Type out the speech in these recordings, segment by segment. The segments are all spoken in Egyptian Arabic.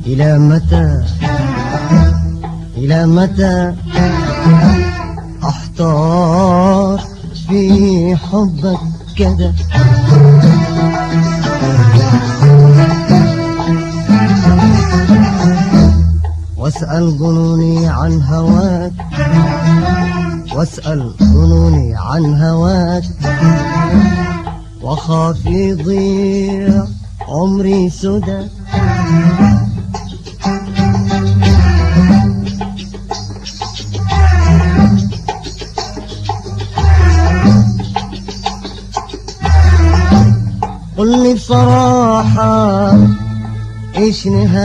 إلى متى إلى متى أحتار في حبك كده واسأل ظنوني عن هواك واسأل ظنوني عن هواك وخاف يضيع عمري سدى قل لي بصراحة ايش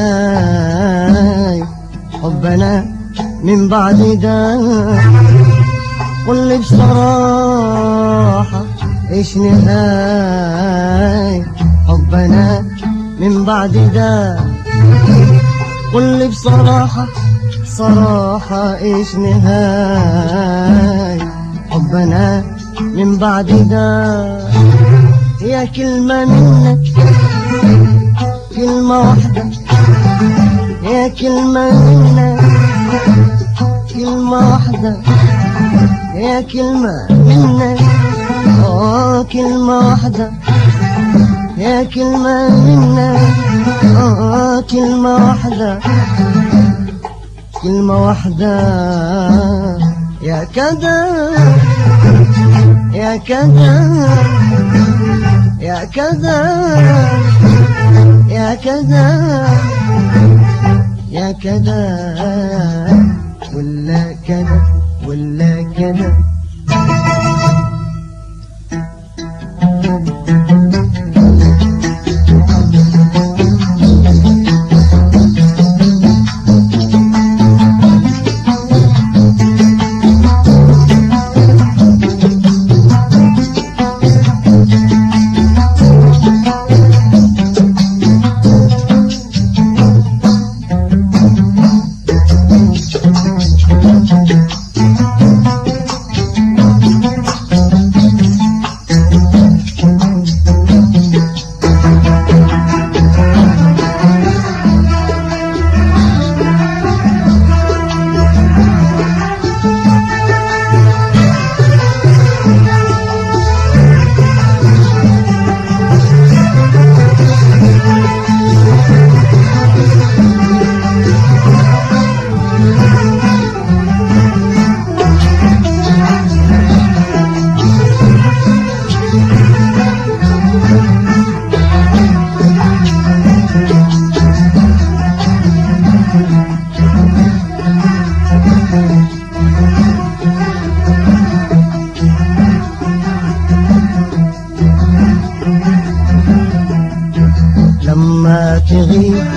نهاية حبنا من بعد ده قل لي بصراحة ايش نهاية حبنا من بعد ده قل لي بصراحة صراحة ايش نهاية حبنا من بعد ده يا كلمة منك كلمة واحدة يا كلمة منك كلمة واحدة يا كلمة منك آه كلمة واحدة يا كلمة منك آه كلمة واحدة كلمة واحدة يا كذا يا كذا يا كذا يا كذا يا كذا ولا كذا ولا كذا لما تغيب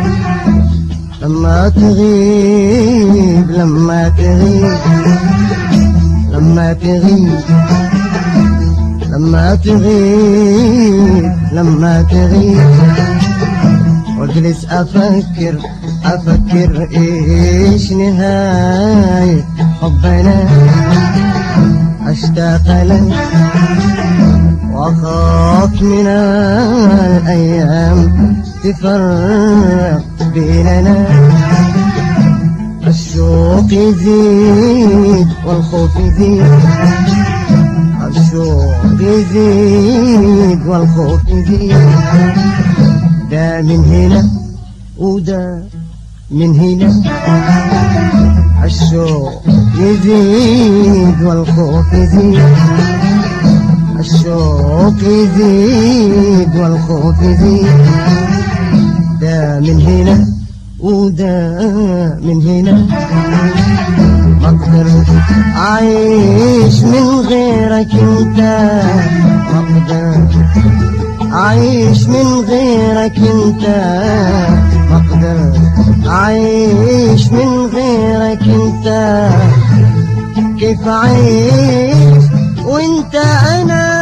لما تغيب لما تغيب لما تغيب لما تغيب لما تغيب واجلس افكر افكر ايش نهاية حبنا اشتاق لك واخاف من الايام تفرق بيننا الشوق يزيد والخوف يزيد الشوق يزيد والخوف يزيد ده من هنا وده من هنا الشوق يزيد والخوف يزيد الشوق يزيد والخوف يزيد ده من هنا وده من هنا ما اقدر اعيش من غيرك انت ما اقدر اعيش من غيرك انت ما اقدر اعيش من غيرك انت كيف اعيش وانت انا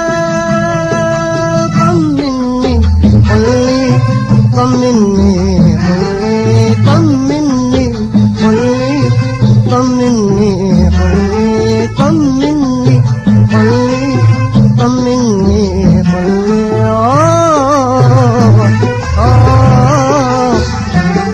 طمني قولي طمني قولي طمني قولي طمني قولي طمني قولي طمني قولي آه آه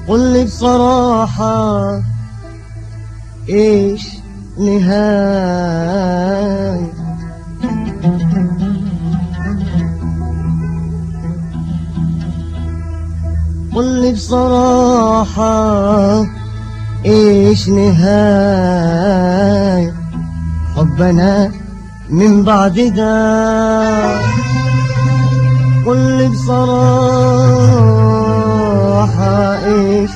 قل لي بصراحة ايش نهاية قل لي بصراحة ايش نهاية حبنا من بعد ده قل لي بصراحة ايش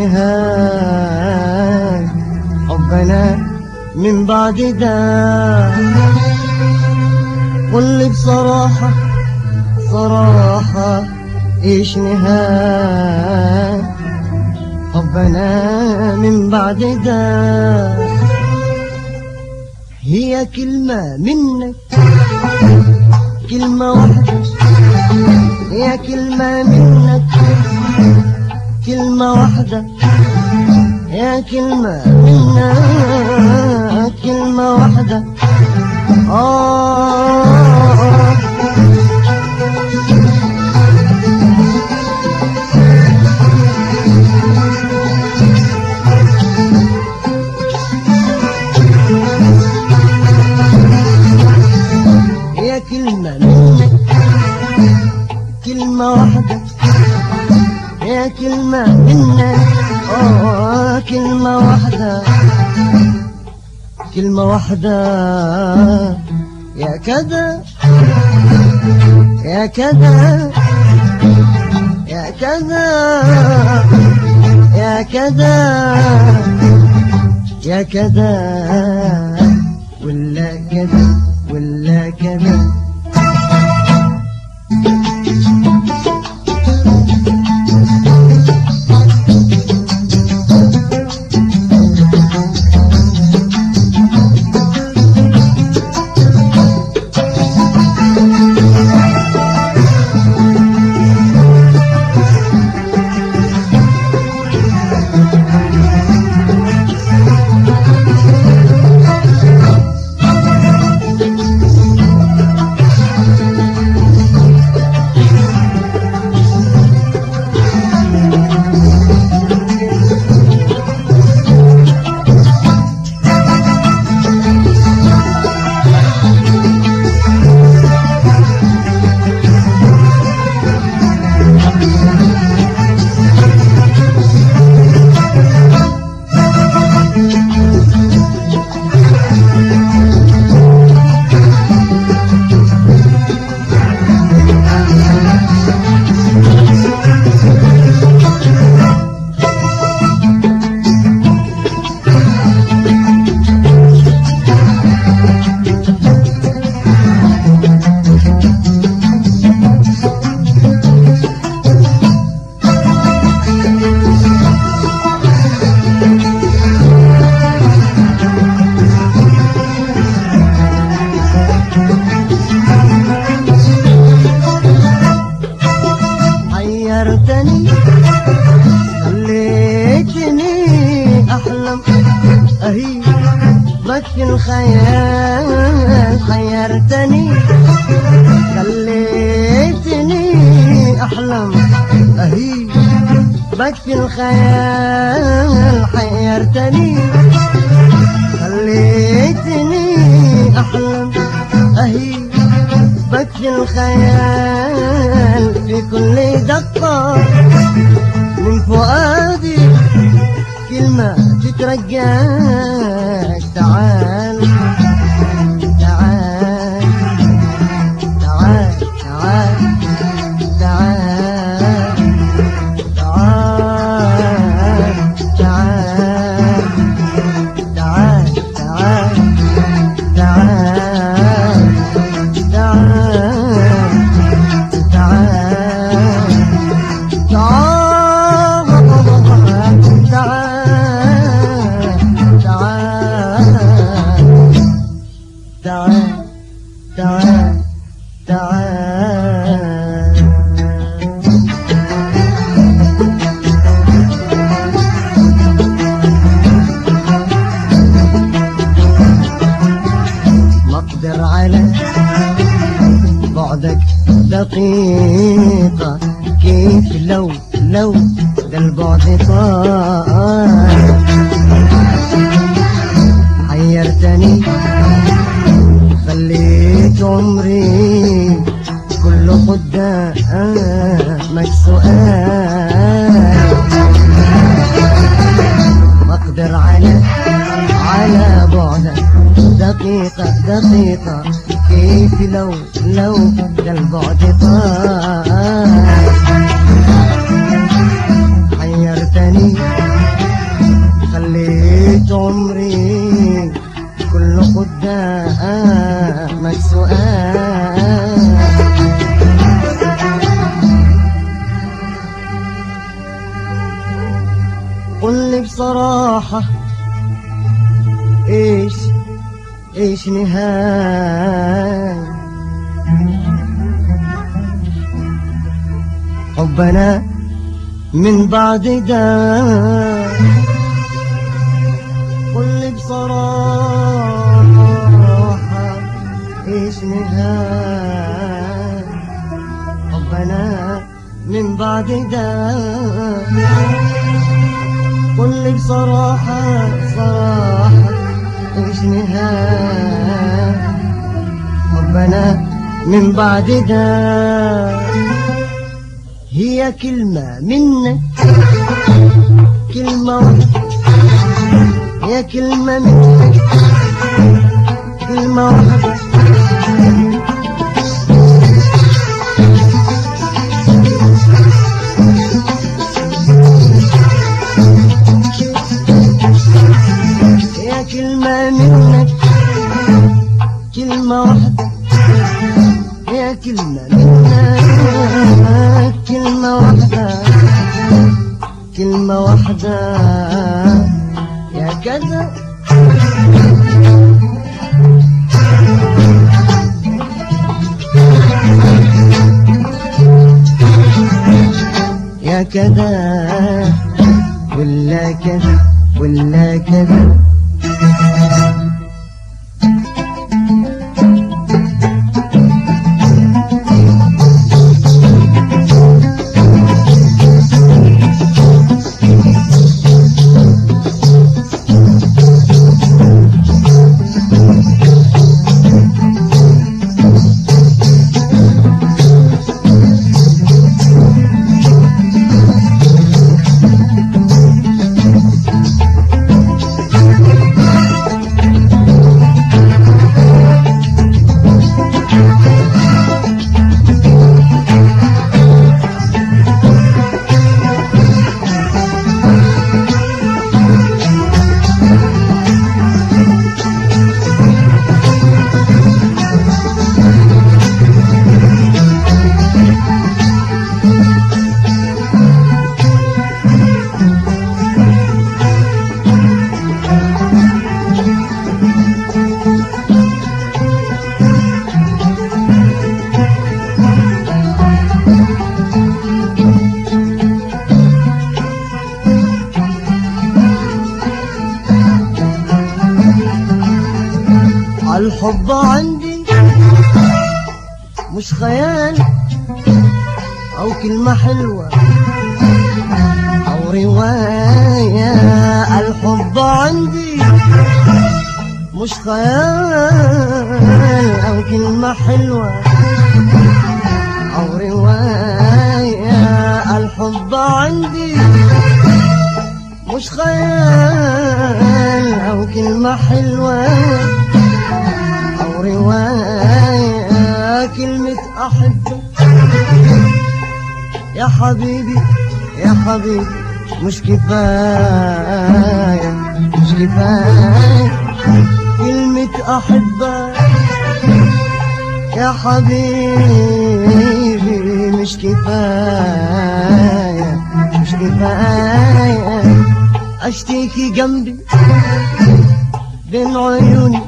نهاية حبنا من بعد ده قل لي بصراحة صراحة ايش نهاية حبنا من بعد ده هي كلمة منك كلمة واحدة هي كلمة منك كلمة واحدة يا كلمة منك كلمة واحدة آه آه هي كلمة منك كلمة واحدة هي كلمة منك آه كلمة واحدة كلمة واحدة يا كذا يا كذا يا كذا يا كذا يا كذا ولا كذا ولا كذا حيرتني خليتني احلم اهي بك الخيال حيرتني خليتني احلم اهي بك الخيال حيرتني خليتني احلم اهي بك الخيال في كل دقة من فؤادي كلمة تترجاك تعال تعال تعال تعال تعال تعال تعال تعال تعال تعال مقدر على بعدك دقيقة كيف لو لو ده البعد البعد طال حيرتني خليت عمري كله قدامك سؤال ما اقدر على على بعدك دقيقة دقيقة كيف لو لو ده البعد طال حيرتني خليت عمري كله قدامك سؤال قل لي بصراحة ايش ايش نهاية حبنا من بعد ده قل لي بصراحة ايش نهاية حبنا من بعد ده قل لي بصراحة صراحة ايش نهاية حبنا من بعد ده هي كلمة منك كلمة واحدة هي كلمة منك كلمة واحدة هي كلمة منك كلمة واحدة هي كلمة منك كلمة واحدة كلمة واحدة يا كذا يا كذا ولا كذا ولا كذا الحب عندي مش خيال أو كلمة حلوة أو رواية الحب عندي مش خيال أو كلمة حلوة أو رواية الحب عندي مش خيال أو كلمة حلوة أو رواية كلمة أحبك يا حبيبي يا حبيبي مش كفاية مش كفاية كلمة أحبك يا حبيبي مش كفاية مش كفاية أشتكي جنبي بين عيوني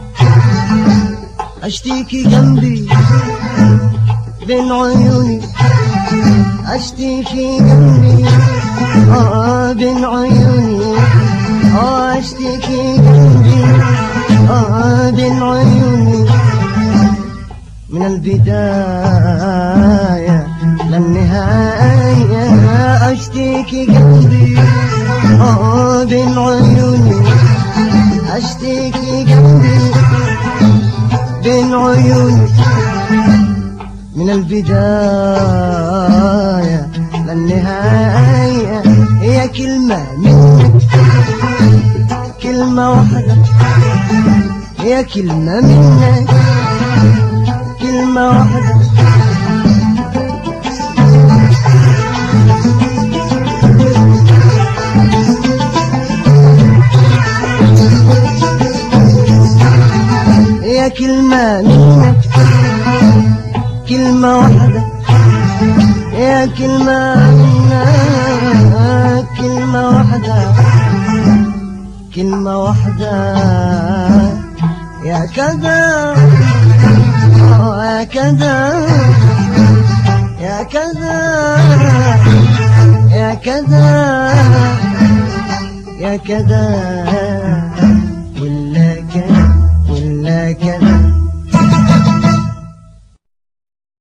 أشتكي جنبي بين عيوني أشتكي جنبي آه بين عيوني آه أشتكي جنبي آه بين عيوني من البداية للنهاية أشتكي قلبي آه بين عيوني أشتكي قلبي بين عيوني من البداية للنهاية هي كلمة منك كلمة واحدة هي كلمة منك كلمة واحدة هي كلمة منك كلمة واحدة هي كلمة منك كلمة واحدة كلمة واحدة يا كذا آه، يا كذا يا كذا يا كذا يا كذا